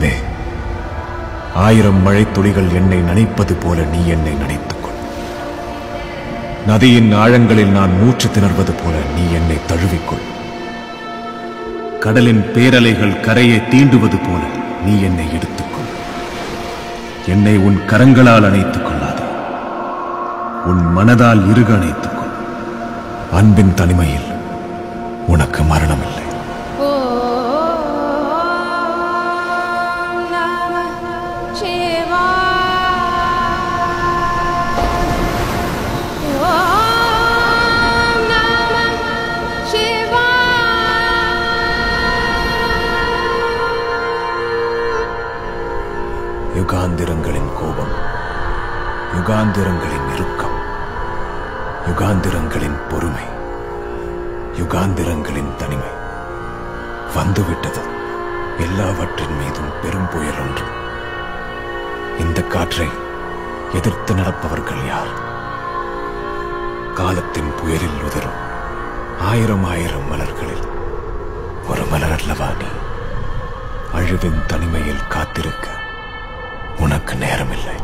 அன்பே ஆயிரம் மழைத் துளிகள் என்னை நனைப்பது போல நீ என்னை நனைத்துக்கொள் நதியின் ஆழங்களில் நான் மூச்சு திணறுவது போல நீ என்னை தழுவிக்கொள் கடலின் பேரலைகள் கரையை தீண்டுவது போல நீ என்னை எடுத்துக்கொள் என்னை உன் கரங்களால் அணைத்துக் கொள்ளாதே உன் மனதால் இறுக அணைத்துக்கொள் அன்பின் தனிமையில் உனக்கு மரணமில்லை ॐ नमः शिवाय ॐ नमः शिवाय யுகாந்திரங்களின் கோபம் யுகாந்திரங்களின் இறுக்கம் யுகாந்திரங்களின் பொறுமை யுகாந்திரங்களின் தனிமை வந்துவிட்டது எல்லாவற்றின் மீதும் பெரும் புயல் ஒன்று இந்த காற்றை எதிர்த்து நடப்பவர்கள் யார் காலத்தின் புயலில் உதரும் ஆயிரம் ஆயிரம் மலர்களில் ஒரு மலர் அல்லவா நீ அழுவின் தனிமையில் காத்திருக்க உனக்கு நேரமில்லை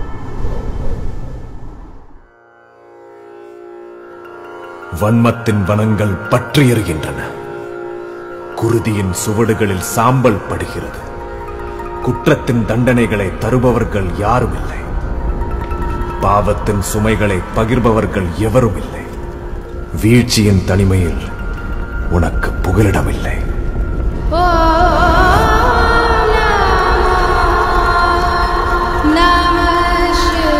வன்மத்தின் வனங்கள் பற்றி எறிகின்றன குருதியின் சுவடுகளில் சாம்பல் படுகிறது குற்றத்தின் தண்டனைகளை தருபவர்கள் யாரும் இல்லை பாவத்தின் சுமைகளை பகிர்பவர்கள் எவரும் இல்லை வீழ்ச்சியின் தனிமையில் உனக்கு புகலிடமில்லை ॐ नमः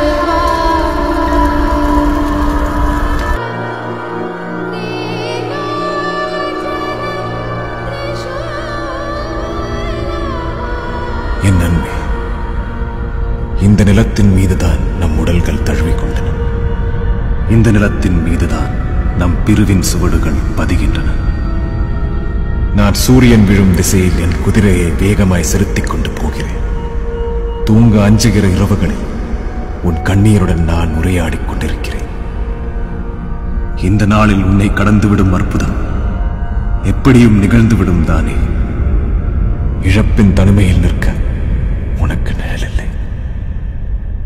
शिवाय என் அன்பே இந்த நிலத்தின் மீதுதான் நம் உடல்கள் தழுவிக்கொண்டன இந்த நிலத்தின் மீதுதான் நம் பிரிவின் சுவடுகள் பதிகின்றன நான் சூரியன் விழும் திசையில் என் குதிரையை வேகமாய் செலுத்திக் கொண்டு போகிறேன் தூங்க அஞ்சுகிற இரவுகளில் உன் கண்ணீருடன் நான் உரையாடிக் கொண்டிருக்கிறேன் இந்த நாளில் உன்னை கடந்துவிடும் அற்புதம் எப்படியும் நிகழ்ந்துவிடும் தானே இழப்பின் தனிமையில் நிற்க